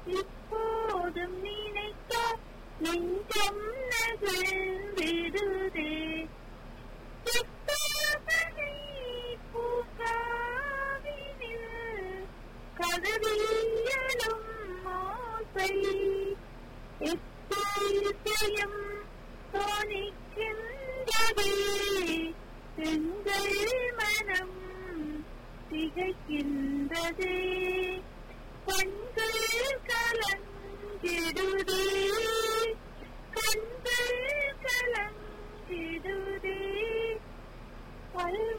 இப்போதும் நினைக்க நெஞ்சம் நகழ்ந்திடுதே சித்தாமணி பூங்காவினில் கதவியலும் ஆசை எப்போதையும் தோணிக்கின்றதே எங்கள் மனம் திகைக்கின்றதே கண்கள் கலங்கிடுதே கண்கள் கலங்கிடுதே பல்